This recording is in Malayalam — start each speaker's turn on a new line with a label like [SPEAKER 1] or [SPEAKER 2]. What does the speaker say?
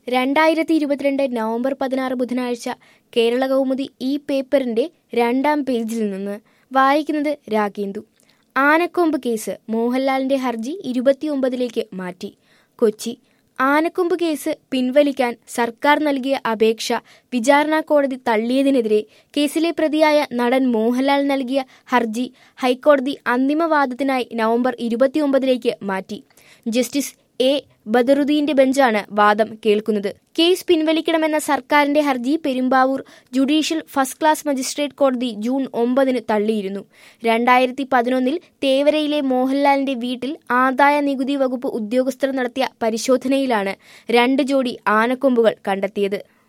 [SPEAKER 1] രണ്ടായിരത്തി ഇരുപത്തിരണ്ട് നവംബർ പതിനാറ് ബുധനാഴ്ച കേരള കൗമുദി ഈ പേപ്പറിന്റെ രണ്ടാം പേജിൽ നിന്ന് വായിക്കുന്നത് രാഗേന്ദു ആനക്കൊമ്പ് കേസ് മോഹൻലാലിന്റെ ഹർജി ഇരുപത്തിയൊമ്പതിലേക്ക് മാറ്റി കൊച്ചി ആനക്കൊമ്പ് കേസ് പിൻവലിക്കാൻ സർക്കാർ നൽകിയ അപേക്ഷ വിചാരണ കോടതി തള്ളിയതിനെതിരെ കേസിലെ പ്രതിയായ നടൻ മോഹൻലാൽ നൽകിയ ഹർജി ഹൈക്കോടതി അന്തിമവാദത്തിനായി നവംബർ ഇരുപത്തിയൊമ്പതിലേക്ക് മാറ്റി ജസ്റ്റിസ് എ ബദറുദ്ദീന്റെ ബെഞ്ചാണ് വാദം കേൾക്കുന്നത് കേസ് പിൻവലിക്കണമെന്ന സർക്കാരിന്റെ ഹർജി Perumbavoor judicial first class magistrate കോടതി ജൂൺ ഒമ്പതിന് തള്ളിയിരുന്നു രണ്ടായിരത്തി പതിനൊന്നിൽ തേവരയിലെ മോഹൻലാലിന്റെ വീട്ടിൽ ആദായ നികുതി വകുപ്പ് ഉദ്യോഗസ്ഥർ നടത്തിയ പരിശോധനയിലാണ് രണ്ട് ജോഡി ആനക്കൊമ്പുകൾ കണ്ടെത്തിയത്